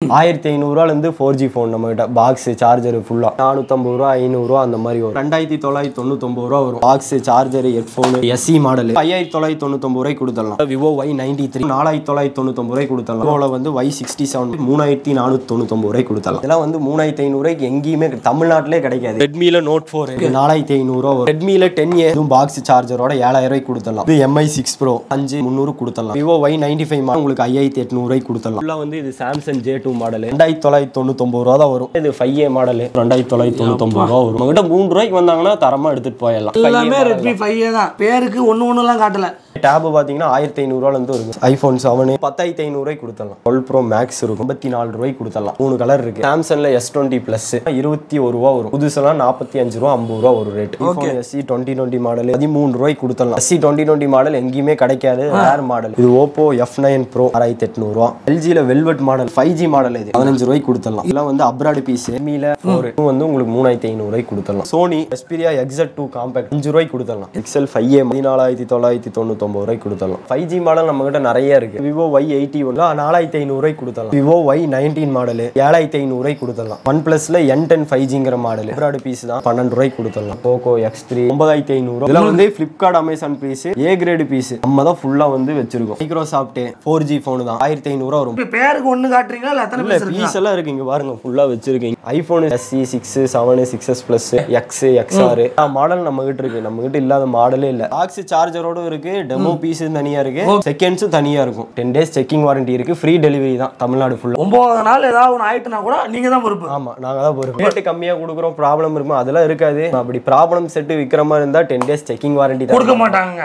ஆயிரத்தி ஐநூறுரூவால இருந்து four G phone நம்ம கிட்ட பாக்ஸ் சார்ஜர் ஃபுல்லா நானூத்தம்பது ரூபா ஐநூறுரூவா அந்த மாதிரி வரும் ரெண்டாயிரத்தி தொள்ளாயிரத்தி தொண்ணூத்தொம்பது ரூபா வரும் box charger headphone SE model ஐயாயிரத்தி தொள்ளாயிரத்தி தொண்ணூத்தொம்பது ரூபாய் கொடுத்துடலாம் விவோ ஒய் நைன்டி த்ரீ நாலாயிரத்தி தொள்ளாயிரத்தி தொண்ணூத்தொம்பது ரூபாய் கொடுத்துடலாம் விவோல வந்து ஒய் சிக்ஸ்டி செவன் மூணாயிரத்தி நானூற்றி தொண்ணூத்தொம்பது ரூபாய் கொடுத்துடலாம் இதெல்லாம் வந்து மூணாயிரத்தி ஐநூறுரூவாய்க்கு எங்கேயுமே தமிழ்நாட்டிலே கிடைக்காது ரெட்மியில் நோட் ஃபோர் நாலாயிரத்தி ஐநூறுரூவா வரும் ரெட்மியில் டென் ஏ இதுவும் பாக்ஸ் சார்ஜரோட ஏழாயிரம் ரூபாய் கொடுத்துடலாம் இது எம்ஐ சிக்ஸ் ப்ரோ அஞ்சு முந்நூறு கொடுத்துடலாம் விவோ ஒய் நைன்டி ஃபைவ் உங்களுக்கு ஐயாயிரத்தி எட்நூறுவாய் கொடுத்துடலாம் ஃபுல்லாக வந்து இது சாம்சங் ஜே டூ மாடல் ரெண்டாயிரத்தி தொள்ளாயிரத்தி தொண்ணூத்தொம்பது ரூபா தான் வரும் இது ஃபைவ் ஏ மாடல் ரெண்டாயிரத்தி தொள்ளாயிரத்தி தொண்ணூத்தொம்பது ரூபா வரும் உங்ககிட்ட மூணு ரூபாய்க்கு வந்தாங்கன்னா தரமாக எடுத்துகிட்டு போயிடலாம் எல்லாமே ரெட்மி ஃபைவ் தான் பேருக்கு ஒன்று ஒன்றுலாம் காட்டல டேப் பார்த்தீங்கன்னா ஆயிரத்தி ஐநூறுவாலேருந்து இருக்கு ஐஃபோன் செவனு பத்தாயிரத்தி ஐநூறுவாய்க்கு கொடுத்துடலாம் டுவெல் ப்ரோ மேக்ஸ் இருக்கும் ஐம்பத்தி நாலு ரூபாய்க்கு கொடுத்துடலாம் மூணு கலர் இருக்கு சாம்சங்ல எஸ் டுவெண்ட்டி ப்ளஸ் இருபத்தி ஒரு ரூபா வரும் புதுசெல்லாம் நாற்பத்தி அஞ்சு ரூபா ஐம்பது ரூபா ஒரு rate iPhone SE twenty twenty model பதிமூணு ரூபாய்க்கு கொடுத்துடலாம் எஸ்சி டுவெண்ட்டி டுவெண்ட்டி மாடல் எங்கேயுமே கிடைக்காது ரேர் மாடல் இது ஓப்போ எஃப் நைன் ப்ரோ ஆறாயிரத்தி எட்நூறுவா எல்ஜியில் velvet model five G model இது பதினஞ்சு ரூபாய்க்கு கொடுத்துடலாம் இதெல்லாம் வந்து அப்ராடு பீஸ் எம்மியில் ஃபோர் வந்து உங்களுக்கு மூணாயிரத்தி ஐநூறுவாய்க்கு கொடுத்துடலாம் Sony Xperia XZ two compact அஞ்சு ரூபாய்க்கு கொடுத்துடலாம் எக்ஸல் ஃபைவ் ஏ பதினாலாயிரத்தி தொள்ளாயிரத்தி தொண்ணூத்தொம்பது ரூபாய்க்கு கொடுத்துடலாம் ஃபைவ் ஜி மாடல் நம்ம கிட்ட நிறைய இருக்கு விவோ ஒய் எயிட்டி ஒன் நாலாயிரத்தி ஐநூறுவாய்க்கு கொடுத்துடலாம் விவோ ஒய் நைன்டீன் மாடல் ஏழாயிரத்தி ஐநூறுவாய்க்கு கொடுத்துடலாம் ஒன் பிளஸ்ல என் டென் ஃபைவ் ஜிங்கிற மாடல் அப்ராடு பீஸ் தான் பன்னெண்டு ரூபாய்க்கு கொடுத்துடலாம் போகோ எக்ஸ் த்ரீ ஒன்பதாயிரத்தி ஐநூறு இதெல்லாம் வந்து Flipkart Amazon piece A grade piece நம்ம தான் ஃபுல்லா வந்து வச்சிருக்கோம் மைக்ரோசாஃப்ட் ஃபோர் ஜி ஃபோன் தான் ஆயிரத்தி ஐநூறுவா வரும் இப்போ பேருக்கு ஒன்று காட்டுறீங்களா இல்லை எத்தனை இல்ல பீஸ் இருக்கு பீஸ் எல்லாம் இருக்கு இங்க பாருங்க ஃபுல்லா வச்சிருக்கீங்க iPhone SE six seven six S plus X XR model நம்ம கிட்ட இருக்கு நம்ம கிட்ட இல்லாத மாடலே இல்ல பாக்ஸ் சார்ஜரோட இருக்கு டெமோ பீஸ் தனியா இருக்கு செகண்ட்ஸும் தனியா இருக்கும் டென் டேஸ் செக்கிங் வாரண்டி இருக்கு ஃப்ரீ டெலிவரி தான் தமிழ்நாடு ஃபுல்லா ஒன்பது நாள் ஏதாவது ஒன்று ஆயிட்டுனா கூட நீங்கள் தான் பொறுப்பு ஆமா நாங்க தான் போறோம் ரேட்டு கம்மியா கொடுக்குறோம் ப்ராப்ளம் இருக்குமா அதெல்லாம் இருக்காது அப்படி ப்ராப்ளம் செட்டு விக்கிற மாதிரி இருந்தா டென் டேஸ் செக்கிங் வாரண்டி தான் கொடுக்க மாட்டாங்க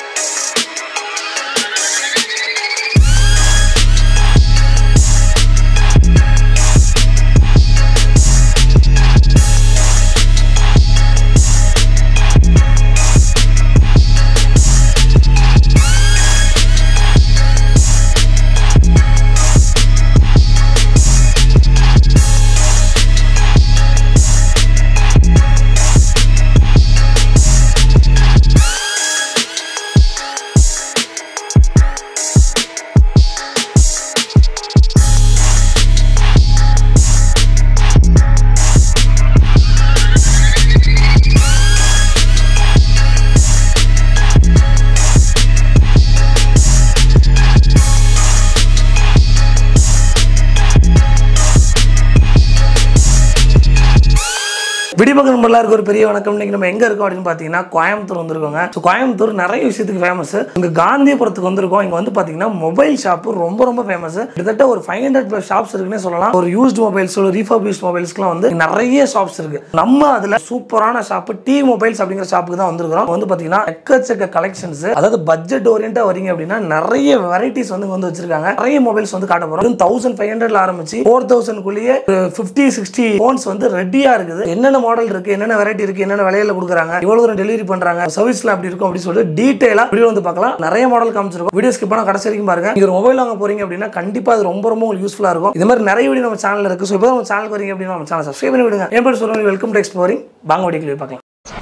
விடிபக்கம் நம்பர்லாருக்கு ஒரு பெரிய வணக்கம் இன்னைக்கு நம்ம எங்க இருக்கோம் அப்படின்னு பார்த்தீங்கன்னா கோயம்புத்தூர் வந்திருக்கோங்க ஸோ கோயம்புத்தூர் நிறைய விஷயத்துக்கு ஃபேமஸ் இங்க காந்தியபுரத்துக்கு வந்திருக்கோம் இங்க வந்து பார்த்தீங்கன்னா மொபைல் ஷாப்பு ரொம்ப ரொம்ப ஃபேமஸ் கிட்டத்தட்ட ஒரு ஃபைவ் ஹண்ட்ரட் ப்ளஸ் ஷாப்ஸ் இருக்குன்னே சொல்லலாம் ஒரு யூஸ்ட் மொபைல்ஸ் ஒரு ரீஃபர்பிஷ்ட் மொபைல்ஸ்க்குலாம் வந்து நிறைய ஷாப்ஸ் இருக்கு நம்ம அதுல சூப்பரான ஷாப்பு டி மொபைல்ஸ் அப்படிங்கிற ஷாப்புக்கு தான் வந்திருக்கிறோம் வந்து பார்த்தீங்கன்னா எக்கச்சக்க கலெக்ஷன்ஸ் அதாவது பட்ஜெட் ஓரியண்டா வரீங்க அப்படின்னா நிறைய வெரைட்டிஸ் வந்து இங்க வந்து வச்சிருக்காங்க நிறைய மொபைல்ஸ் வந்து காட்ட போறோம் தௌசண்ட் ஃபைவ் ஹண்ட்ரட்ல ஆரம்பிச்சு ஃபோர் தௌசண்ட்குள்ளேயே ஃபிஃப்டி சிக்ஸ்டி ஃபோன்ஸ் வந்து ரெடியா இருக்குது என்னென்ன மாடல் இருக்கு என்னென்ன வெரைட்டி இருக்கு என்னென்ன விலையில கொடுக்குறாங்க எவ்வளவு தூரம் டெலிவரி பண்றாங்க சர்வீஸ்ல அப்படி இருக்கும் அப்படின்னு சொல்லிட்டு டீடைலா வீடியோ வந்து பார்க்கலாம் நிறைய மாடல் காமிச்சிருக்கோம் வீடியோ ஸ்கிப் பண்ணா கடைசி வரைக்கும் பாருங்க நீங்க ஒரு மொபைல் வாங்க போறீங்க அப்படின்னா கண்டிப்பா அது ரொம்ப ரொம்ப உங்களுக்கு யூஸ்ஃபுல்லா இருக்கும் இது மாதிரி நிறைய வீடியோ நம்ம சேனல்ல இருக்கு ஸோ இப்போ நம்ம சேனல் வரீங்க அப்படின்னா நம்ம சேனல் சப்ஸ்கிரைப் பண்ணி விடுங்க என் பேர் சொல்லுங்க வெல்கம் டு எக்ஸ்ப்ளோரிங் வாங்க வீடியோ பார்க்கலாம்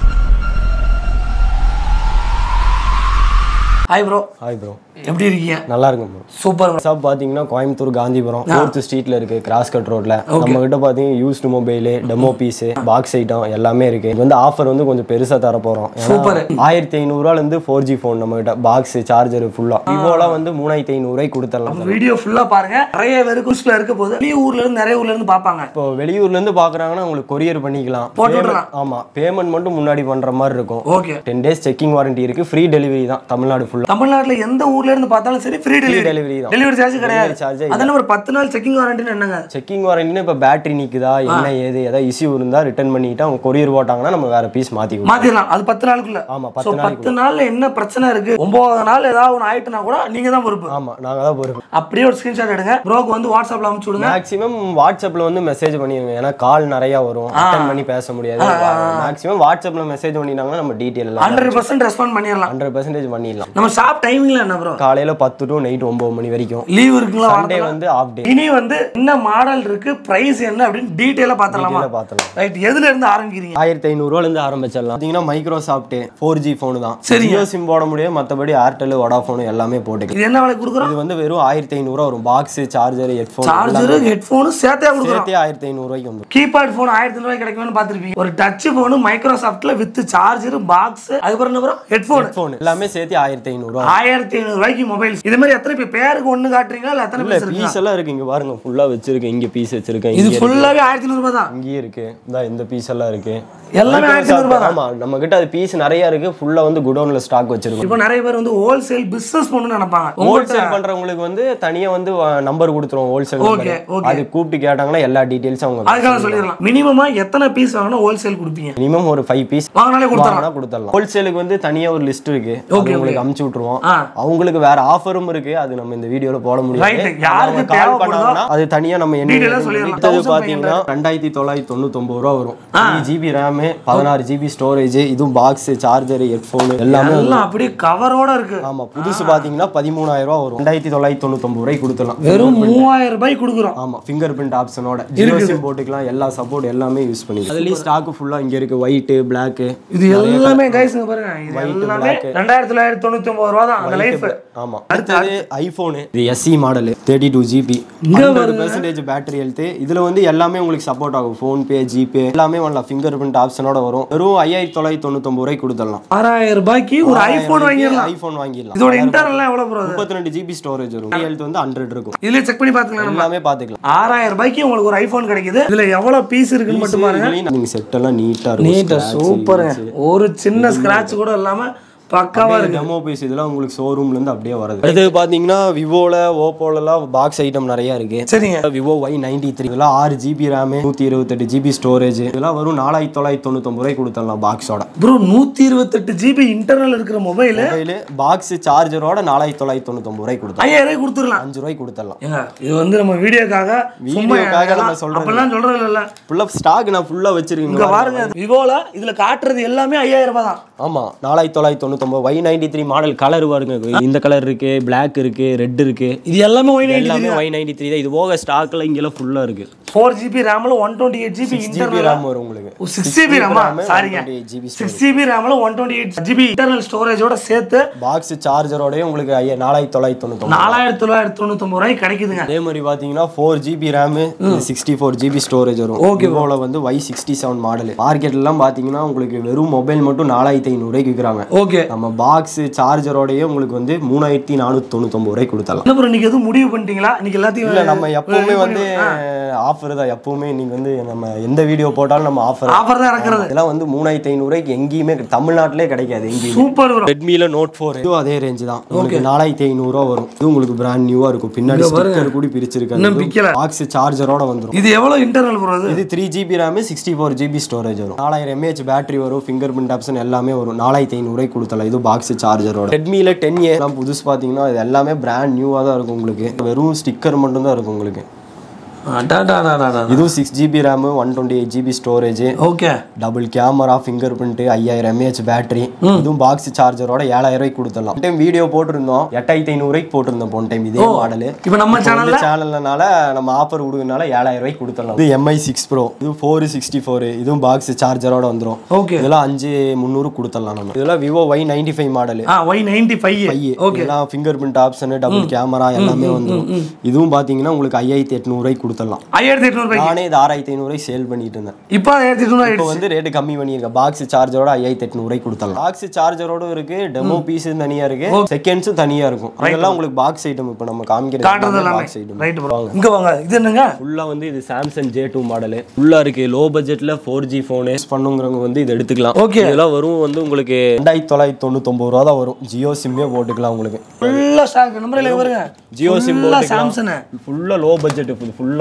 ஹாய் ப்ரோ ஹாய் ப்ரோ எப்படி இருக்கீங்க நல்லா இருக்கும் ப்ரோ சூப்பர் ஷாப் பாத்தீங்கன்னா கோயம்புத்தூர் காந்திபுரம் ஃபோர்த் ஸ்ட்ரீட்ல இருக்கு கிராஸ் கட் ரோட்ல நம்ம கிட்ட பாத்தீங்கன்னா used mobile demo piece box item எல்லாமே இருக்கு இது வந்து ஆஃபர் வந்து கொஞ்சம் பெருசா தர போறோம் Super. ஆயிரத்தி ஐநூறுவால இருந்து ஃபோர் ஜி ஃபோன் நம்ம கிட்ட பாக்ஸ் சார்ஜர் ஃபுல்லா விவோலாம் வந்து மூணாயிரத்தி ஐநூறுவாய்க்கு கொடுத்துடலாம் வீடியோ ஃபுல்லா பாருங்க நிறைய பேருக்கு யூஸ்ஃபுல்லா இருக்க போது வெளிய ஊர்ல இருந்து நிறைய ஊர்ல இருந்து பார்ப்பாங்க இப்போ வெளியூர்ல இருந்து பாக்குறாங்கன்னா உங்களுக்கு கொரியர் பண்ணிக்கலாம் போட்டு Payment- விடலாம். ஆமா பேமெண்ட் மட்டும் முன்னாடி பண்ற மாதிரி இருக்கும் okay ten days checking warranty இருக்கு ஃப்ரீ டெலிவரி தான் தமிழ்நாடு ஃபுல்லா தமிழ்நாட்டுல எந்த ஊர்ல இருந்து பார்த்தாலும் சரி ஃப்ரீ டெலிவரி டெலிவரி தான் டெலிவரி சார்ஜ் கிடையாது charge ஏ அதனால ஒரு பத்து நாள் செக்கிங் வாரண்டின்னு என்னங்க செக்கிங் வாரண்டினா இப்போ பேட்டரி நிக்குதா என்ன ஏது ஏதாவது இஷ்யூ இருந்தா ரிட்டர்ன் பண்ணிட்டு அவங்க கொரியர் போட்டாங்கன்னா நம்ம வேற பீஸ் மாத்தி கொடுப்போம் மாத்திடலாம் அது பத்து நாளுக்குள்ள ஆமா ஸோ பத்து நாளைக்கு பத்து நாள்ல என்ன பிரச்சனை இருக்கு ஒன்பது நாள் ஏதாவது ஒன்று ஆயிட்டுனா கூட நீங்க தான் பொறுப்பு ஆமா நாங்க தான் பொறுப்பு அப்படியே ஒரு ஸ்கிரீன்ஷாட் எடுங்க ப்ரோக்கு வந்து வாட்ஸ்அப்ல அனுப்பிச்சு விடுங்க மேக்ஸிமம் வாட்ஸ்அப்ல வந்து மெசேஜ் பண்ணிருங்க ஏன்னா கால் நிறைய வரும் அட்டன் பண்ணி பேச முடியாது மேக்ஸிமம் வாட்ஸ்அப்ல மெசேஜ் பண்ணிட்டாங்கன்னா நம்ம டீட்டெயில் எல்லாம் ஹண்ட்ரட் பர்சன்ட் ரெஸ்பாண்ட் பண்ணிடலாம் ஹண்ட்ரட் பர்சன்டேஜ் பண்ணிடலாம் நம்ம ஷாப் டைமிங்ல என்ன ப்ரோ காலையில பத்து டு நைட் ஒன்பது மணி வரைக்கும் லீவ் இருக்குங்களா சண்டே வந்து ஆஃப் டே இனி வந்து என்ன மாடல் இருக்கு பிரைஸ் என்ன அப்படின்னு டீட்டெயிலா பாத்திரலாமா பார்த்தலாம் ரைட் எதுல இருந்து ஆரம்பிக்கிறீங்க ஆயிரத்தி ஐநூறுவால இருந்து ஆரம்பிச்சிடலாம் பார்த்தீங்கன்னா மைக்ரோசாஃப்ட் ஃபோர் ஜி ஃபோனு தான் சரிங்க. ஜியோ சிம் போட முடியும் மற்றபடி ஏர்டெல் வடாஃபோனு எல்லாமே போட்டுக்கலாம் இது என்ன விலை கொடுக்குறோம் இது வந்து வெறும் ஆயிரத்தி ஐநூறுவா வரும் box charger headphone charger headphone சேர்த்தே கொடுக்குறோம் சேர்த்தே ஆயிரத்தி ஐநூறுவாய்க்கு வந்துடும் கீபேட் ஃபோன் ஆயிரத்தி ரூபாய் கிடைக்கும்னு பார்த்துருப்பீங்க ஒரு டச் ஃபோனு மைக்ரோசாஃப்ட்ல வித் சார்ஜர் பாக்ஸ் அதுக்கப்புறம் என்ன ஹெட்ஃபோன் ஃபோன் எல்லாமே சேர்த்து ஆயிரத்தி ஐநூறுவா ஆயிரத்தி ஐநூறு ரூபாய்க்கு மொபைல் இது மாதிரி எத்தனை பேர் பேருக்கு ஒண்ணு காட்டுறீங்களா இல்ல எத்தனை இல்ல பேர் இருக்கு பீஸ் எல்லாம் இருக்கு இங்க பாருங்க ஃபுல்லா வச்சிருக்கேன் இங்க பீஸ் வச்சிருக்கேன் இது இங்க இருக்கு. ஃபுல்லாவே ஆயிரத்தி ஐநூறு ரூபாய் தான் இங்கேயும் இருக்கு இந்த இந்த பீஸ் எல்லாம் இருக்கு எல்லாமே ஆயிரத்தி ஐநூறு ரூபாய் தான் ஆமா நம்ம கிட்ட அது பீஸ் நிறைய இருக்கு ஃபுல்லா வந்து குடோன்ல ஸ்டாக் வச்சிருக்கோம் இப்போ நிறைய பேர் வந்து ஹோல்சேல் பிசினஸ் பண்ணணும்னு நினைப்பாங்க ஹோல்சேல் பண்றவங்களுக்கு வந்து தனியா வந்து நம்பர் கொடுத்துருவோம் ஹோல்சேல் Okay, okay. அது கூப்பிட்டு கேட்டாங்கன்னா எல்லா டீடைல்ஸும் அவங்க அதுக்காக சொல்லிடலாம் மினிமமா எத்தனை பீஸ் வாங்கினா ஹோல்சேல் கொடுப்பீங்க மினிமம் ஒரு ஃபைவ் பீஸ் வாங்கினாலே கொடுத்துடலாம் வாங்கினா கொடுத்துடலாம் ஹோல்சேலுக்கு வந்து தனியா ஒரு லிஸ்ட் இருக்கு அது உங்களுக்கு அமுச்சு விட்டுருவோம் ஆ. அவங்களுக்கு வேற ஆஃபரும் இருக்கு அது நம்ம இந்த வீடியோல போட முடியாது Right. யாருக்கு கால் தேவைப்படுதோ பண்ணாங்கன்னா அது தனியா நம்ம என்ன Detail ஆ சொல்லிடலாம். அடுத்தது 1500 பாத்தீங்கன்னா ரெண்டாயிரத்தி தொள்ளாயிரத்தி தொண்ணூத்தொன்பது ரூபா வரும் ஜிபி ரேமு பதினாறு ஜிபி ஸ்டோரேஜ் இதுவும் பாக்ஸ் சார்ஜர் ஹெட்ஃபோன் எல்லாமே எல்லாம் அப்படியே கவரோட இருக்கு ஆமா புதுசு பாத்தீங்கன்னா பதிமூணாயிரம் ரூபா வரும் ரெண்டாயிரத்தி தொள்ளாயிரத்தி தொண்ணூத்தொன்பது ரூபாய்க்கு கொடுத்துலாம் வெறும் மூவாயிரம் ரூபாய் கொடுக்குறோம் ஆமா ஃபிங்கர் பிரிண்ட் ஆப்ஷனோட ஜியோ சிம் போட்டுக்கலாம் எல்லா சப்போர்ட் எல்லாமே யூஸ் பண்ணிக்கலாம் அதுலயும் ஸ்டாக் ஃபுல்லா இங்க இருக்கு ஒயிட் பிளாக் இது எல்லாமே கைஸ் பாருங்க இது எல்லாமே ரெண்டாயிரத்தி தொள்ளாயிரத்தி தொண்ணூத்தி ஒன்பது ரூபா தான் அந்த லைஃப் ஆமா அடுத்தது ஐபோன் இது SE model thirty two GB hundred percentage battery health இதுல வந்து எல்லாமே உங்களுக்கு சப்போர்ட் ஆகும் ஃபோன் பே ஜிபே எல்லாமே வரலாம் ஃபிங்கர் பிரிண்ட் ஆப்ஷனோட வரும் வெறும் ஐயாயிரத்தி தொள்ளாயிரத்தி தொண்ணூத்தொம்பது ரூபாய்க்கு கொடுத்துடலாம் ஆறாயிரம் ரூபாய்க்கு ஒரு ஐபோன் வாங்கிடலாம் ஐபோன் வாங்கிடலாம் இதோட இன்டர்னல்லாம் எவ்வளவு ப்ரோ முப்பத்தி ரெண்டு ஜிபி ஸ்டோரேஜ் வரும் ஹெல்த் வந்து ஹண்ட்ரட் இருக்கும் இதுலயே செக் பண்ணி பாத்துக்கலாம் நம்ம எல்லாமே பாத்துக்கலாம் ஆறாயிரம் ரூபாய்க்கு உங்களுக்கு ஒரு ஐபோன் கிடைக்குது இதுல எவ்வளவு பீஸ் இருக்குன்னு மட்டும் பாருங்க இதுலயும் நீங்க செட் எல்லாம் நீட்டா இருக்கும் நீட்டா சூப்பருங்க ஒரு சின்ன ஸ்கிராட்ச் கூட இல்லாம பக்காவா இருக்கு டெமோ பீஸ் இதெல்லாம் உங்களுக்கு ஷோரூம்ல இருந்து அப்படியே வருது அடுத்து பாத்தீங்கன்னா விவோல ஓப்போலலாம் பாக்ஸ் ஐட்டம் நிறைய இருக்கு சரிங்க விவோ ஒய் நைன்டி த்ரீ இதெல்லாம் ஆறு ஜிபி ரேமு நூற்றி இருபத்தெட்டு ஜிபி ஸ்டோரேஜ் இதெல்லாம் வரும் நாலாயிரத்தி தொள்ளாயிரத்தி தொண்ணூத்தொம்பது ரூபாய் கொடுத்துடலாம் பாக்ஸோட ப்ரோ நூத்தி இருபத்தெட்டு ஜிபி இன்டர்னல் இருக்கிற மொபைல் மொபைலு பாக்ஸ் சார்ஜரோட நாலாயிரத்தி தொள்ளாயிரத்தி தொண்ணூத்தொம்பது ரூபாய் கொடுத்தலாம் ஐயாயிரம் ரூபாய் கொடுத்துடலாம் அஞ்சு ரூபாய் கொடுத்துடலாம் ஏங்க இது வந்து நம்ம வீடியோக்காக சும்மா வீடியோக்காக நம்ம சொல்றது. அப்பெல்லாம் சொல்றது இல்ல ஃபுல்லாக ஸ்டாக் நான் ஃபுல்லாக இங்க வச்சிருக்கேன் பாருங்க விவோல இதுல காட்டுறது எல்லாமே ஐயாயிரம் ரூபாய் தான் ஆமா நாலாயிரத்தி தொள்ளாயிரத்தி தொண்ணூத்தொம்பது Y ninety three model colour பாருங்க இந்த கலர் இருக்கு பிளாக் இருக்கு ரெட் இருக்கு இது எல்லாமே ஒய் எல்லாமே ஒய் நைன்டி த்ரீ தான் இது போக ஸ்டாக்ல இங்கெல்லாம் ஃபுல்லா இருக்கு ஃபோர் ஜிபி ரேம்ல one twenty eight GB GB internal RAM வரும் உங்களுக்கு சிக்ஸ் ஜிபி ரேமா சாரிங்க 128 GB சிக்ஸ் ஜிபி ரேம்ல one twenty eight GB internal ஸ்டோரேஜோட சேர்த்து பாக்ஸ் சார்ஜரோடய உங்களுக்கு ஐயா நாலாயிரத்தி தொள்ளாயிரத்தி தொண்ணூத்தொம்பது நாலாயிரத்தி தொள்ளாயிரத்தி தொண்ணூத்தொம்பது ரூபாய்க்கு கிடைக்குதுங்க அதே மாதிரி பார்த்தீங்கன்னா four GB RAM sixty four GB storage வரும் Okay, விவோல வந்து ஒய் சிக்ஸ்டி செவன் மாடல் மார்க்கெட்லாம் பார்த்தீங்கன்னா உங்களுக்கு வெறும் மொபைல் மட்டும் நாலாயிரத்தி ஐநூறுரூவாய்க்கு விற்கிறாங்க ஓகே நம்ம பாக்ஸ் சார்ஜரோடய உங்களுக்கு வந்து மூணாயிரத்தி நானூற்றி தொண்ணூத்தொம்பது ரூபாய்க்கு கொடுத்தலாம் என்ன ப்ரோ இன்னைக்கு எதுவும் முடிவு பண்ணிட்டீங்களா இன்னைக்கு எல்லாத்தையும் இல்லை நம்ம எப்பவுமே வந்து ஆஃபர் தான் எப்பவுமே இன்னைக்கு வந்து நம்ம எந்த வீடியோ போட்டாலும் நம்ம ஆஃபர் ஆஃபர் தான் இறக்குறது இதெல்லாம் வந்து மூணாயிரத்தி ஐநூறுரூவாய்க்கு எங்கேயுமே கிடை- தமிழ்நாட்டிலே கிடைக்காது எங்கேயுமே சூப்பர் ப்ரோ ரெட்மில நோட் ஃபோர் இதுவும் அதே ரேஞ்ச் தான் உங்களுக்கு நாலாயிரத்தி ஐநூறுரூவா வரும் இது உங்களுக்கு பிராண்ட் நியூவா இருக்கும் பின்னாடி ஸ்டிக்கர் கூட இன்னும் பிரிச்சிருக்காங்க பிக்கல பாக்ஸ் சார்ஜரோட வந்துரும் இது எவ்வளவு இன்டர்னல் ப்ரோ அது இது three GB RAM sixty four GB storage வரும் நாலாயிரம் எம்ஏஹெச் பேட்டரி வரும் ஃபிங்கர் பிரிண்ட் ஆப்ஷன் எல்லாமே வரும் நாலாயிரத்தி ஐநூறுவாய்க்கு கொடுத்தலாம் இது பாக்ஸ் சார்ஜரோட ரெட்மியில் டென் ஏ புதுசு பார்த்தீங்கன்னா இது எல்லாமே பிராண்ட் நியூவாக தான் இருக்கும் உங்களுக்கு வெறும் ஸ்டிக்கர் மட்டும் தான் இருக்கும் உங்களுக்கு இதுவும் six GB RAM one twenty eight GB storage okay double camera finger print ஐயாயிரம் எம்ஏஹெச் பேட்டரி இதுவும் பாக்ஸ் சார்ஜரோட ஏழாயிரம் ரூபாய்க்கு கொடுத்துடலாம் டைம் வீடியோ போட்டிருந்தோம் எட்டாயிரத்தி ஐநூறுவாய்க்கு போட்டிருந்தோம் போன டைம் இதே மாடலு இப்போ நம்ம சேனல்ல சேனல்னால நம்ம ஆஃபர் கொடுக்கறனால ஏழாயிரம் ரூபாய்க்கு கொடுத்துடலாம் இது எம்ஐ சிக்ஸ் ப்ரோ இது ஃபோர் சிக்ஸ்டி ஃபோர் இதுவும் பாக்ஸ் சார்ஜரோட வந்துரும் ஓகே இதெல்லாம் அஞ்சு முந்நூறு கொடுத்துடலாம் நம்ம இதெல்லாம் Vivo Y ninety five model ஆ ஒய் நைன்டி ஃபைவ் ஓகே இதெல்லாம் finger print option double camera எல்லாமே வந்துரும் இதுவும் பாத்தீங்கன்னா உங்களுக்கு ஐயாயிரத்தி எட்நூறுவாய்க்கு கொடுத்துடலாம் ஐயாயிரத்தி எட்நூறு ரூபாய்க்கு நானே இது ஆறாயிரத்தி ஐநூறுவாய்க்கு சேல் பண்ணிட்டு இருந்தேன் இப்போ ஆயிரத்தி எட்நூறு இப்போ வந்து ரேட்டு கம்மி பண்ணியிருக்கேன் பாக்ஸ் சார்ஜரோட ஐயாயிரத்தி எட்நூறுவாய்க்கு கொடுத்தலாம் பாக்ஸ் சார்ஜரோட இருக்கு டெமோ பீஸும் தனியா இருக்கு செகண்ட்ஸும் தனியா இருக்கும் இதெல்லாம் உங்களுக்கு பாக்ஸ் ஐட்டம் இப்போ நம்ம காட்டுறது காமிக்கிறது எல்லாமே பாக்ஸ் ஐட்டம் ரைட் ப்ரோ இங்க வாங்க இது என்னங்க ஃபுல்லா வந்து இது சாம்சங் ஜே டூ மாடலு ஃபுல்லா இருக்கு லோ பட்ஜெட்ல ஃபோர் ஜி ஃபோன் யூஸ் பண்ணுங்கிறவங்க வந்து இது எடுத்துக்கலாம் Okay. இதெல்லாம் வரும் வந்து உங்களுக்கு ரெண்டாயிரத்தி தொள்ளாயிரத்தி தொண்ணூத்தொம்பது ரூபா தான் வரும் ஜியோ சிம்மே போட்டுக்கலாம் உங்களுக்கு ஃபுல்லா ஸ்டாக் நம்பர் இல்லை வருங்க ஜியோ சிம் ஃபுல்லா சாம்சங் ஃபுல்லா லோ பட்ஜெட் ஃபுல்லா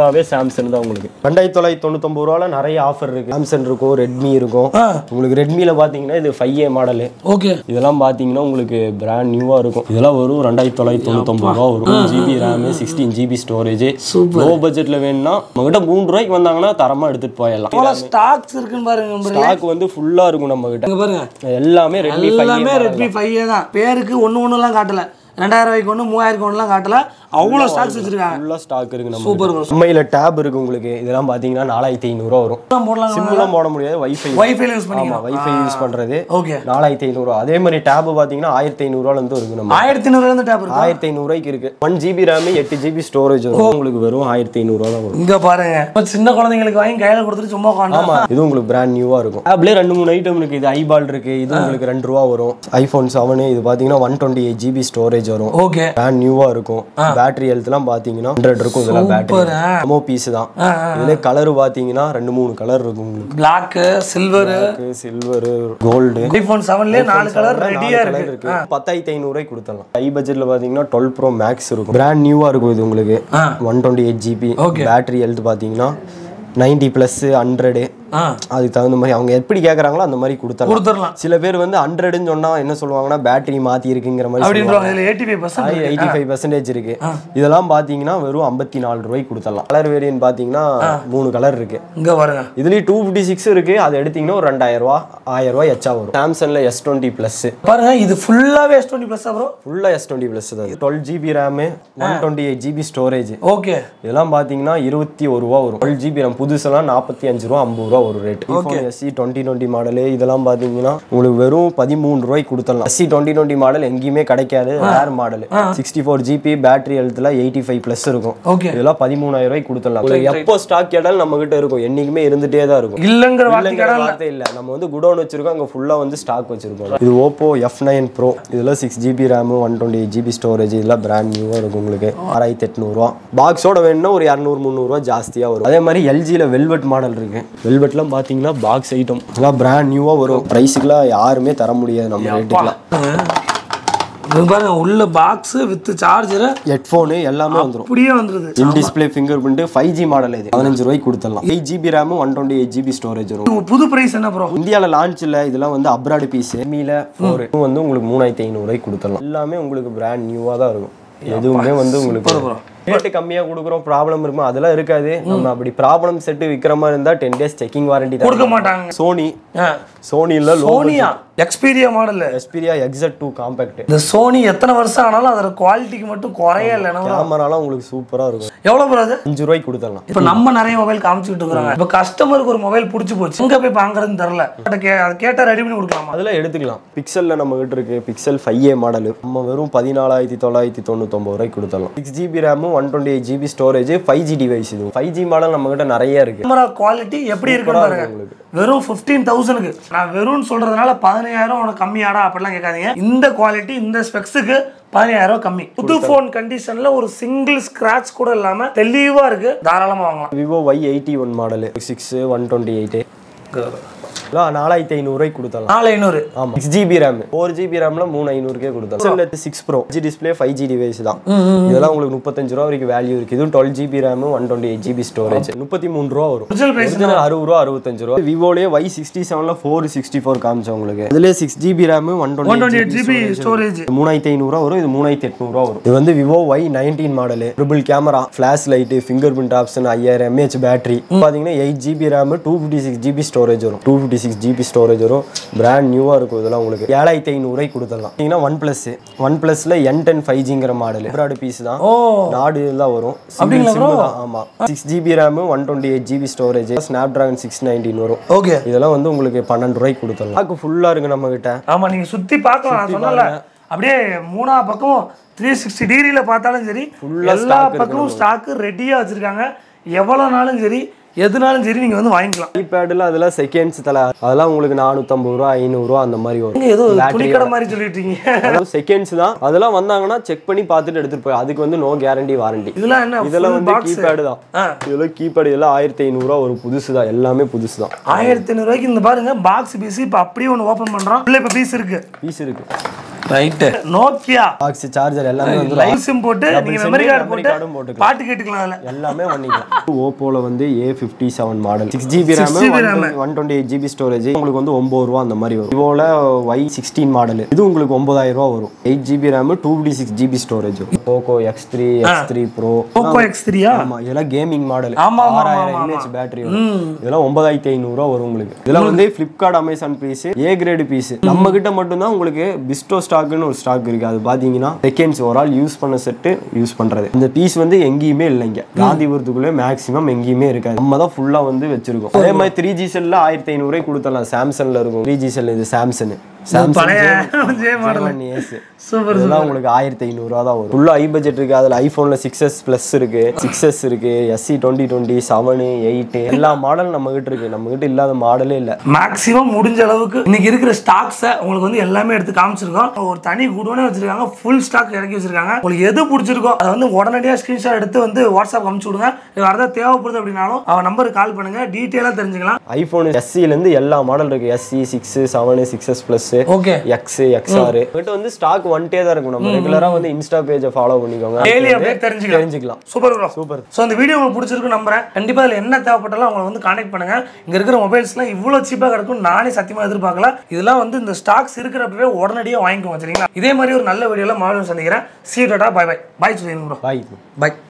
ஃபுல்லாவே சாம்சங் தான் உங்களுக்கு ரெண்டாயிரத்தி தொள்ளாயிரத்தி தொண்ணூத்தொம்பது ரூபால நிறைய ஆஃபர் இருக்கு சாம்சங் இருக்கும் ரெட்மி இருக்கும் ஆ உங்களுக்கு ரெட்மியில் பார்த்தீங்கன்னா இது ஃபைவ் ஏ மாடலு ஓகே இதெல்லாம் பார்த்தீங்கன்னா உங்களுக்கு பிராண்ட் நியூவாக இருக்கும் இதெல்லாம் வரும் ரெண்டாயிரத்தி தொள்ளாயிரத்தி தொண்ணூத்தொம்பது ரூபா வரும் GB RAM sixteen GB storage low பட்ஜெட்டில் வேணும்னா நம்மகிட்ட மூணு ரூபாய்க்கு வந்தாங்கன்னா தரமாக எடுத்துகிட்டு போயிடலாம் எவ்வளோ ஸ்டாக்ஸ் இருக்குன்னு பாருங்க நண்பர்களே. ஸ்டாக் வந்து ஃபுல்லாக இருக்கும் நம்ம கிட்ட இங்க பாருங்க எல்லாமே ரெட்மி எல்லாமே ரெட்மி ஃபைவ் தான் பேருக்கு ஒன்று ஒன்றுலாம் காட்டல ரெண்டாயிரம் ரூபாய்க்கு ஒன்று மூவாயிரம் ஒன்றுலாம் காட்டல அவ்வளோ ஸ்டாக்ஸ் வச்சிருக்காங்க ஃபுல்லாக ஸ்டாக் இருக்கு நம்ம சூப்பர் ப்ரோ உண்மையில் டேப் இருக்கு உங்களுக்கு இதெல்லாம் பார்த்தீங்கன்னா நாலாயிரத்தி ஐநூறுரூவா வரும் போடலாம் சிம்லாம் போட முடியாது வைஃபை வைஃபைல யூஸ் ஆமாம் பண்ணிக்கலாம் வைஃபை யூஸ் பண்ணுறது ஓகே நாலாயிரத்தி ஐநூறுரூவா அதே மாதிரி டேப் பார்த்தீங்கன்னா ஆயிரத்தி ஐநூறுரூவாலேருந்து இருக்கு நம்ம ஆயிரத்தி ஐநூறுலேருந்து டேப் இருக்கு ஆயிரத்தி ஐநூறுரூவாய்க்கு இருக்கு ஒன் ஜிபி ரேமு எட்டு ஜிபி ஸ்டோரேஜ் வரும் உங்களுக்கு வெறும் ஆயிரத்தி ஐநூறுரூவா தான் வரும் இங்க பாருங்க இப்ப சின்ன குழந்தைங்களுக்கு வாங்கி கையில கொடுத்துட்டு சும்மா உட்காந்து ஆமா இது உங்களுக்கு பிராண்ட் நியூவா இருக்கும் டேப்லேயே ரெண்டு மூணு ஐட்டம் இருக்கு இது ஐபால் இருக்கு இது உங்களுக்கு ரெண்டு ரூபா வரும் ஐஃபோன் செவனு இது பார்த்தீங்கன்னா one twenty eight GB storage வரும் ஓகே பிராண்ட் நியூவா இருக்கும் பேட்டரி ஹெல்த்லாம் பார்த்தீங்கன்னா ஹண்ட்ரட் இருக்கும் இதெல்லாம் பேட்டரி சூப்பர் அமோ பீஸ் தான் இதுல கலர் பார்த்தீங்கன்னா ரெண்டு மூணு கலர் இருக்கும் உங்களுக்கு black silver silver gold iPhone செவன்லயே நாலு கலர் ரெடியா கலர் இருக்கு இருக்கு பத்தாயிரத்தி ஐநூறுரூவாய்க்கு கொடுத்துடலாம் ஹை பட்ஜெட்ல பார்த்தீங்கன்னா டுவெல் ப்ரோ மேக்ஸ் இருக்கும் பிராண்ட் நியூவா இருக்கும் இது உங்களுக்கு ஆ. One twenty eight GB battery health பார்த்தீங்கன்னா நைன்டி ப்ளஸ் ஹண்ட்ரடு ஆ அதுக்கு தகுந்த மாதிரி அவங்க எப்படி கேட்குறாங்களோ அந்த மாதிரி கொடுத்துடலாம் கொடுத்துடலாம் சில பேர் வந்து ஹண்ட்ரடுன்னு சொன்னா என்ன சொல்லுவாங்கன்னா பேட்டரி மாத்தி இருக்குங்கிற மாதிரி அப்படின்றவங்க இதுல eighty five percent eighty five percentage இருக்கு இதெல்லாம் பார்த்தீங்கன்னா வெறும் ஐம்பத்தி நாலு ரூபாய்க்கு கொடுத்துடலாம் கலர் வேரியன்ட் பார்த்தீங்கன்னா மூணு கலர் இருக்கு இங்க பாருங்க இதுலேயும் டூ ஃபிஃப்டி சிக்ஸ் இருக்கு அது எடுத்தீங்கன்னா ஒரு ரெண்டாயிரம் ரூபா ஆயிரம் ரூபாய் எச்சா வரும் சாம்சங்ல எஸ் டுவெண்ட்டி ப்ளஸ் பாருங்க இது ஃபுல்லாவே எஸ் டுவெண்ட்டி ப்ளஸ் ப்ரோ ஃபுல்லாக எஸ் டுவெண்ட்டி ப்ளஸ் தான் twelve GB RAM one twenty eight GB storage okay இதெல்லாம் பார்த்தீங்கன்னா இருபத்தி ஒரு ரூபா வரும் டுவெல் ஜிபி ரேம் புதுசெல்லாம் நாற்பத்தி அஞ்சு ரூபா ஐம்பது ரூபா ஒரு rate iPhone SE twenty twenty model இதெல்லாம் பார்த்தீங்கன்னா உங்களுக்கு வெறும் பதிமூணு ரூபாய்க்கு கொடுத்துடலாம் எஸ்சி டுவெண்ட்டி டுவெண்ட்டி மாடல் எங்கேயுமே கிடைக்காது rare model sixty four GB battery ஹெல்த்தில் எயிட்டி ஃபைவ் ப்ளஸ் இருக்கும் ஓகே இதெல்லாம் பதிமூணாயிரம் ரூபாய்க்கு கொடுத்துடலாம் எப்போ ஸ்டாக் கேட்டாலும் நம்ம கிட்ட இருக்கும் என்னைக்குமே இருந்துட்டே தான் இருக்கும் இல்லங்கிற வார்த்தை இல்லைங்கிற வார்த்தை இல்ல நம்ம வந்து குடோன் வச்சிருக்கோம் அங்க ஃபுல்லா வந்து ஸ்டாக் வச்சிருக்கோம் இது ஓப்போ எஃப் நைன் ப்ரோ இதுல six GB RAM one twenty eight GB storage இதெல்லாம் பிராண்ட் நியூவா இருக்கும் உங்களுக்கு ஆறாயிரத்தி எட்நூறுவா பாக்ஸோட வேணும்னா ஒரு இரநூறு முந்நூறுவா ஜாஸ்தியா வரும் அதே மாதிரி எல்ஜியில் வெல்வெட் மாடல் இருக்கு வெல்வெட்லாம் பாத்தீங்கன்னா பாக்ஸ் ஐட்டம் இதெல்லாம் பிராண்ட் நியூவா வரும் ப்ரைஸுக்குலாம் யாருமே தர முடியாது நம்ம ரேட்டுக்குலாம் இது பாருங்க உள்ள பாக்ஸ் வித் சார்ஜர் ஹெட்ஃபோனு எல்லாமே வந்துரும் அப்படியே வந்துருது in display finger print five G model இது பதினஞ்சு ரூபாய்க்கு கொடுத்துடலாம் eight GB RAM one twenty eight GB storage வரும் உங்க புது பிரைஸ் என்ன ப்ரோ இந்தியாவில் லான்ச் இல்லை இதெல்லாம் வந்து அப்ராடு பீஸ் மீல ஃபோர் வந்து உங்களுக்கு மூணாயிரத்தி ஐநூறுரூவாய்க்கு கொடுத்துடலாம் எல்லாமே உங்களுக்கு பிராண்ட் நியூவாக தான் இருக்கும் எதுவுமே வந்து உங்களுக்கு ரேட்டு கம்மியாக கொடுக்குறோம் ப்ராப்ளம் இருக்குமா அதெல்லாம் இருக்காது நம்ம அப்படி ப்ராப்ளம் செட்டு விற்கிற மாதிரி இருந்தால் டென் டேஸ் செக்கிங் வாரண்டி கொடுக்க தான் மாட்டாங்க சோனி சோனியில் லோ சோனியா Xperia model Xperia XZ two compact இந்த சோனி எத்தனை வருஷம் ஆனாலும் அதோட குவாலிட்டிக்கு மட்டும் குறைய இல்லைன்னா கேமராலாம் உங்களுக்கு சூப்பராக இருக்கும் எவ்வளோ ப்ரோ அது அஞ்சு ரூபாய்க்கு கொடுத்துடலாம் இப்போ நம்ம நிறைய மொபைல் காமிச்சிட்டு இருக்கிறோங்க இப்போ கஸ்டமருக்கு ஒரு மொபைல் பிடிச்சி போச்சு எங்க போய் வாங்குறதுன்னு தெரில கே அது கேட்டால் ரெடி பண்ணி கொடுக்கலாமா அதெல்லாம் எடுத்துக்கலாம் பிக்சலில் நம்ம கிட்ட இருக்கு பிக்சல் ஃபைவ் ஏ மாடல் நம்ம வெறும் பதினாலாயிரத்தி தொள்ளாயிரத்தி தொண்ணூத்தொம்பது ரூபாய்க்கு கொடுத்துடலாம் சிக்ஸ் ஜிபி ரேமும் one twenty eight GB storage five G device இது ஃபைவ் ஜி மாடல் நம்ம கிட்ட நிறைய இருக்கு கேமரா குவாலிட்டி எப்படி இருக்குன்னு பாருங்க உங்களுக்கு. வெறும் ஃபிஃப்டீன் தௌசண்ட்க்கு நான் வெறும் சொல்றதுனால பதினாயிரம் உனக்கு கம்மியாடா அப்படிலாம் கேட்காதீங்க இந்த குவாலிட்டி இந்த ஸ்பெக்ஸுக்கு பதினாயிரம் ரூபாய் கம்மி புது ஃபோன் கண்டிஷன்ல ஒரு சிங்கிள் ஸ்கிராட்ச் கூட இல்லாம தெளிவா இருக்கு தாராளமா வாங்கலாம் Vivo Y eighty one model six one twenty eight நாலாயிரத்தி ஐநூறுரூவாய்க்கு கொடுத்தலாம் நாலு ஐநூறு ஆமா six GB RAM four GB ரேம்ல மூணு ஐநூறுக்கே கொடுத்தலாம் six pro G display five G device தான் இதெல்லாம் உங்களுக்கு முப்பத்தஞ்சு ரூபா வரைக்கும் வேல்யூ இருக்கு இதுவும் twelve GB RAM one twenty eight GB storage முப்பத்தி மூணு ரூபா வரும் ஒரிஜினல் பிரைஸ் ஒரிஜினல் அறுபது ரூபா அறுபத்தஞ்சு ரூபா விவோலயே ஒய் சிக்ஸ்டி செவன்ல ஃபோர் சிக்ஸ்டி ஃபோர் காமிச்சோம் உங்களுக்கு இதுல six GB RAM one one twenty twenty eight GB storage மூணாயிரத்தி ஐநூறுரூவா வரும் இது மூணாயிரத்தி எட்நூறுவா வரும் இது வந்து Vivo Y nineteen model triple camera flash light finger print option ஐயாயிரம் எம்ஏஹெச் பேட்டரி பார்த்தீங்கன்னா eight GB RAM two fifty six GB storage வரும் two fifty six GB storage வரும் பிராண்ட் நியூவாக இருக்கும் இதெல்லாம் உங்களுக்கு ஏழாயிரத்தி ஐநூறுரூவாய்க்கு கொடுத்துடலாம் பார்த்தீங்கன்னா ஒன் ப்ளஸ் ஒன் ப்ளஸ்ல என் டென் ஃபைவ் ஜிங்கிற மாடல் அப்ராடு பீஸ் தான் ஓ நாடு தான் வரும் சிங்கிள் சிம் தான் ஆமாம் six GB RAM one twenty eight GB storage Snapdragon six nineteen வரும் ஓகே இதெல்லாம் வந்து உங்களுக்கு பன்னெண்டு ரூபாய்க்கு கொடுத்துடலாம் ஸ்டாக் ஃபுல்லாக இருக்கு நம்ம கிட்ட ஆமா நீங்க சுத்தி பார்க்கலாம் நான் சொன்னல அப்படியே மூணா பக்கம் த்ரீ சிக்ஸ்டி டிகிரியில் பார்த்தாலும் சரி எல்லா பக்கமும் ஸ்டாக்கு ரெடியா வச்சிருக்காங்க எவ்வளவு நாளும் சரி எதுனாலும் சரி நீங்க வந்து வாங்கிக்கலாம் ஐபேடில் அதெல்லாம் செகண்ட்ஸ் தலை அதெல்லாம் உங்களுக்கு நானூற்றம்பது ரூபா ஐநூறுரூவா அந்த மாதிரி வரும் நீங்க ஏதோ துணிக்கடை மாதிரி சொல்லிட்டு இருக்கீங்க அதாவது செகண்ட்ஸ் தான் அதெல்லாம் வந்தாங்கன்னா செக் பண்ணி பார்த்துட்டு எடுத்துட்டு போய் அதுக்கு வந்து நோ கேரண்டி வாரண்டி இதெல்லாம் என்ன இதெல்லாம் full வந்து box? கீபேடு தான் ஆ. இதெல்லாம் கீபேடு இதெல்லாம் ஆயிரத்தி ஐநூறுரூவா ஒரு புதுசு தான் எல்லாமே புதுசு தான் ஆயிரத்தி ஐநூறுவாய்க்கு இந்த பாருங்க பாக்ஸ் பீஸ் இப்போ அப்படியே ஒன்று ஓப்பன் பண்றோம் உள்ள இப்போ பீஸ் இருக்கு பீஸ் இருக்கு ரைட்டு நோக்கியா பாக்ஸ் சார்ஜர் எல்லாமே வந்து லைவ் சிம் போட்டு Double நீங்க SIM, மெமரி கார்டு memory போட்டு card உம் போட்டுக்கலாம். பாட்டு கேட்டுக்கலாம் அதுல எல்லாமே பண்ணிக்கலாம் ஓப்போல வந்து A fifty seven model six GB RAM 6GB RAM. One twenty eight GB storage உங்களுக்கு வந்து ஒம்பது ரூபா அந்த மாதிரி வரும் விவோல ஒய் சிக்ஸ்டீன் மாடல் இது உங்களுக்கு ஒன்பதாயிரம் ரூபா வரும் eight GB RAM two D six GB storage Poco X three X three pro Poco X த்ரீயா ஆமா இதெல்லாம் கேமிங் மாடல் ஆமா, ஆமா, ஆறாயிரம் எம்ஏஹெச் பேட்டரி இதெல்லாம் ஒன்பதாயிரத்தி ஐநூறுரூவா வரும் உங்களுக்கு இதெல்லாம் வந்து Flipkart Amazon piece A grade piece நம்ம கிட்ட மட்டும்தான் உங்களுக்கு பிஸ்டோ ஸ்டாக்னு ஒரு ஸ்டாக் இருக்கு அது பாத்தீங்கன்னா செகண்ட்ஸ் ஒரு ஆள் யூஸ் பண்ண செட்டு யூஸ் பண்றது இந்த பீஸ் வந்து எங்கேயுமே இல்லைங்க காந்திபுரத்துக்குள்ளே மேக்ஸிமம் எங்கேயுமே இருக்காது நம்ம தான் ஃபுல்லா வந்து வச்சிருக்கோம் அதே மாதிரி த்ரீ ஜி செல்ல ஆயிரத்தி ஐநூறுரூவாய் கொடுத்தலாம் சாம்சங்ல இருக்கும் த்ரீ ஜி செல் இது சாம்சங் பழைய ஜே மாடல் சாம்சங் சூப்பர் இதெல்லாம் உங்களுக்கு ஆயிரத்தி ஐநூறுரூவா தான் வரும் ஃபுல்லாக ஐ பட்ஜெட் இருக்கு அதில் ஐஃபோனில் சிக்ஸ் எஸ் ப்ளஸ் இருக்கு சிக்ஸ் எஸ் இருக்கு SE twenty twenty seven eight எல்லா மாடல் நம்ம கிட்ட இருக்கு நம்ம கிட்ட இல்லாத மாடலே இல்லை மேக்ஸிமம் முடிஞ்ச அளவுக்கு இன்னைக்கு இருக்கிற ஸ்டாக்ஸை உங்களுக்கு வந்து எல்லாமே எடுத்து காமிச்சிருக்கோம் ஒரு தனி குடோனே வச்சிருக்காங்க ஃபுல் ஸ்டாக் இறக்கி வச்சிருக்காங்க உங்களுக்கு எது பிடிச்சிருக்கோ அதை வந்து உடனடியாக ஸ்கிரீன்ஷாட் எடுத்து வந்து வாட்ஸ்அப் அனுப்பிச்சு விடுங்க இது வரதா தேவைப்படுது அப்படின்னாலும் அவன் நம்பருக்கு கால் பண்ணுங்க டீட்டெயிலாக தெரிஞ்சுக்கலாம் ஐஃபோன் எஸ்சிலேருந்து எல்லா மாடல் இருக்கு SE six seven six S plus okay X XR கிட்ட வந்து ஸ்டாக் வந்துட்டே தான் இருக்கும் நம்ம ரெகுலராக வந்து இன்ஸ்டா பேஜை ஃபாலோ பண்ணிக்கோங்க டெய்லி அப்படியே தெரிஞ்சுக்கலாம் தெரிஞ்சுக்கலாம் சூப்பர் ப்ரோ சூப்பர் ஸோ இந்த வீடியோ உங்களுக்கு பிடிச்சிருக்கு நம்புறேன் கண்டிப்பாக இதில் என்ன தேவைப்பட்டாலும் அவங்களை வந்து கான்டாக்ட் பண்ணுங்க இங்கே இருக்கிற மொபைல்ஸ்லாம் இவ்வளோ சீப்பாக கிடக்கும் நானே சத்தியமாக எதிர்பார்க்கல இதெல்லாம் வந்து இந்த ஸ்டாக்ஸ் இருக்கிறப்பவே உடனடியாக வாங்கிக்கோங்க சரிங்களா இதே மாதிரி ஒரு நல்ல வீடியோவில் மாடல் சந்திக்கிறேன் see tata bye bye bye Sudheen bro bye by